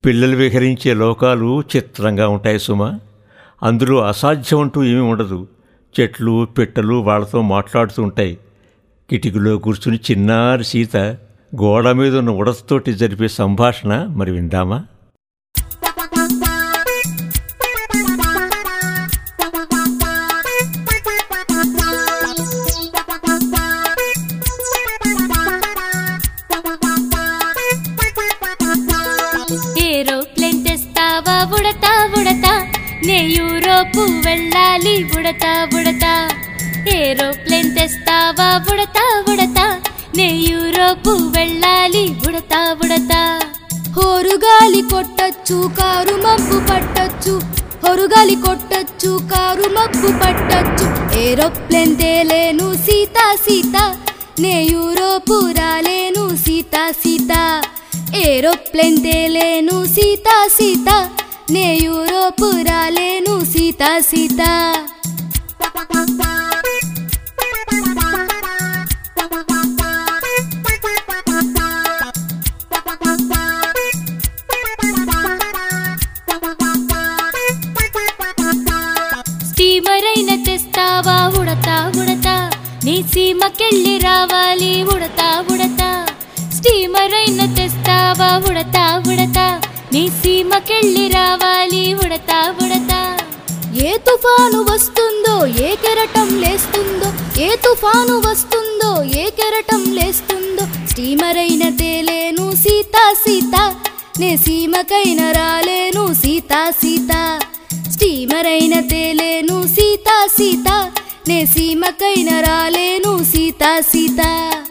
పిల్లలు విహరించే లోకాలు చిత్రంగా ఉంటాయి సుమా అందులో అసాధ్యం అంటూ ఏమీ ఉండదు చెట్లు పిట్టలు వాళ్ళతో మాట్లాడుతూ ఉంటాయి కిటికీలో కూర్చుని చిన్నారి సీత గోడ మీద ఉన్న ఉడతతోటి జరిపే సంభాషణ మరి విందామా ఏరోప్లేన్ తెస్తావా ఉడతా ఉడతా నే యూరోపు వెళ్ళాలి ఉడతా ఉడతా ఏరోప్లేన్ తెస్తావా ఉడతా ఉడతా నే యూరోపు వెళ్ళాలి ఉడతా ఉడతా హోరుగాలి కొట్టచ్చు కారు మబ్బు పట్టచ్చు హొరుగాలి కొట్టచ్చు కారు మబ్బు పట్టచ్చు ఏరోప్లేన్ తేలేను సీత సీత నే యూరోపు రాలేను సీత సీత ఏరోప్లేన్ తేలేను సీత సీత నే యూరోపు రాలేను సీత సీత స్టీమర్ అయిన తెస్తావా ఉడతా ఉడతా నీ సీమకెళ్ళి రావాలి ఉడతా ఉడతా స్టీమర్ అయిన తెస్తావా ఉడతా ఉడతా నీ సీమకెళ్ళి రావాలి ఉడతా ఉడతా ఏ తుఫాను వస్తుందో ఏ కెరటం లేస్తుందో ఏ తుఫాను వస్తుందో ఏ కెరటం లేస్తుందో స్టీమర్ అయిన తేలేను సీత సీత నే సీమకైన రాలేను సీత సీత స్టీమర్ అయిన తేలేను సీత సీత నే సీమకైన రాలేను సీత సీత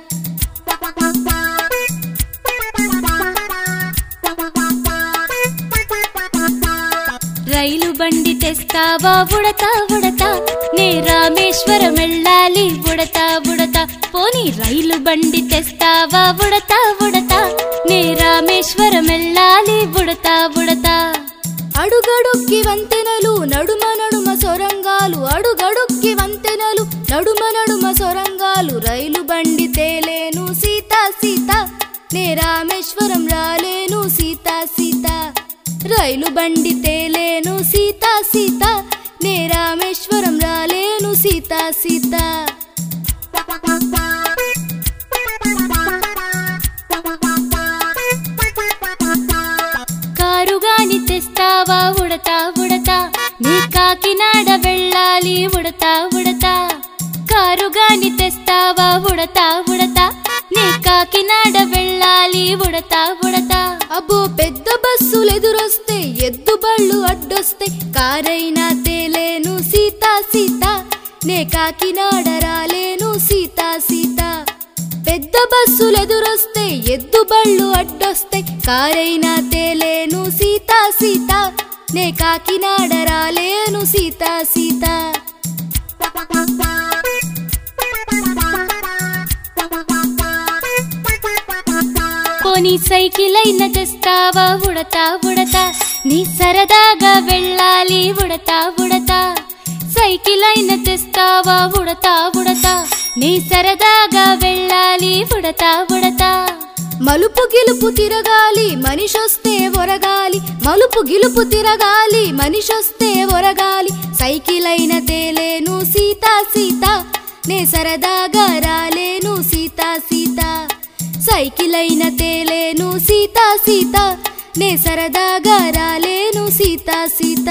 రైలు బండి తెస్తావా ఉడతా ఉడతా నే రామేశ్వరం వెళ్ళాలి ఉడతా ఉడతా పోనీ రైలు బండి తెస్తావా ఉడతా ఉడతా నే రామేశ్వరం వెళ్ళాలి ఉడతా ఉడతా అడుగడుక్కి వంతెనలు నడుమ నడుమ సొరంగాలు అడుగడుక్కి వంతెనలు నడుమ నడుమ సొరంగాలు రైలు బండి తేలేను సీత సీత నే రామేశ్వరం రాలేను సీత సీత రైలు బండి తేలేను సీత సీత నే రామేశ్వరం రాలేను సీత సీత కారుగాని తెస్తావా ఉడతా ఉడతా నీ కాకినాడ వెళ్ళాలి ఉడతా ఉడతా కారుగాని తెస్తావా ఉడతా ఉడతా నీ కాకినాడ వెళ్ళాలి ఉడతా ఉడతా అబ్బో పెద్ద బస్సులు ఎదురొస్తే ఎద్దు బళ్ళు అడ్డొస్తే కారైనా తేలేను సీత సీత నే కాకినాడ రాలేను సీత సీత పెద్ద బస్సులు ఎదురొస్తే ఎద్దు బళ్ళు అడ్డొస్తే కారైనా తేలేను సీత సీత నే కాకినాడ రాలేను సీత సీత పోనీ సైకిల్ అయిన తెస్తావా ఉడతా ఉడతా నీ సరదాగా వెళ్ళాలి ఉడతా ఉడతా సైకిల్ అయిన తెస్తావా ఉడతా ఉడతా నీ సరదాగా వెళ్ళాలి ఉడతా ఉడతా మలుపు గిలుపు తిరగాలి మనిషొస్తే ఒరగాలి మలుపు గిలుపు తిరగాలి మనిషొస్తే ఒరగాలి సైకిల్ అయిన తేలేను సీత సీత నే సరదాగా రాలేను సీత సీత సైకిల్ అయిన తేలేను సీత సీత నే సరదాగా రాలేను సీత సీత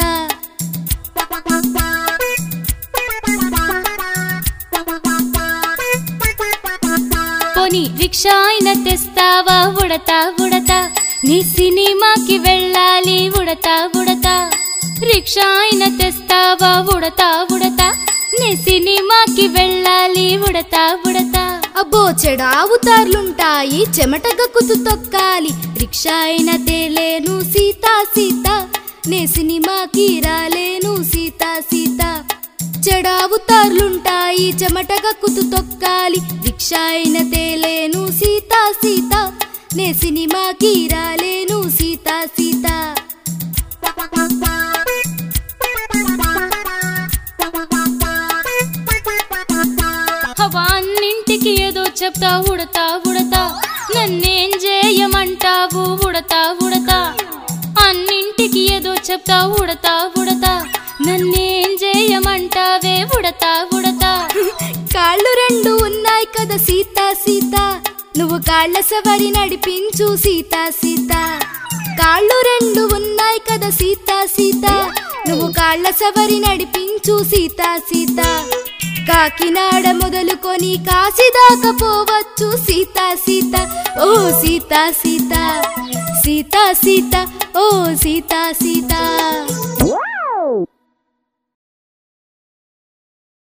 పోనీ రిక్షా అయిన తెస్తావా ఉడతా ఉడతా నీ సినిమాకి వెళ్ళాలి ఉడతా ఉడతా రిక్షా అయిన తెస్తావా ఉడతా ఉడతా నీ సినిమాకి వెళ్ళాలి ఉడతా ఉడతా అబ్బో చెడావుతార్లుంటాయి చెమట గక్కుతు తొక్కాలి రిక్షా అయిన తేలేను సీత సీత నే సినిమాకి రాలేను సీత సీత చెడావుతార్లుంటాయి చెమట గక్కుతు తొక్కాలి రిక్షా అయిన తేలేను సీత సీత నే సినిమాకి రాలేను సీత సీత హవా అన్నింటికి ఏదో చెప్తా ఉడతా ఉడతా నన్నేం చేయమంటావు ఉడతా ఉడతా చెప్తా ఉడతా ఉడతా నన్నేం చేయమంటావే ఉడతా ఉడతా కాళ్ళు రెండు ఉన్నాయి కదా సీత సీత నువ్వు కాళ్ళ సవారి నడిపించు సీత సీత కాళ్ళు రెండు ఉన్నాయి కదా సీత సీత నువ్వు కాళ్ళ సవారి నడిపించు సీత సీత కాకినాడ మొదలుకొని కాశీ దాకా పోవచ్చు సీత సీత ఓ సీత సీత సీత సీత ఓ సీత సీత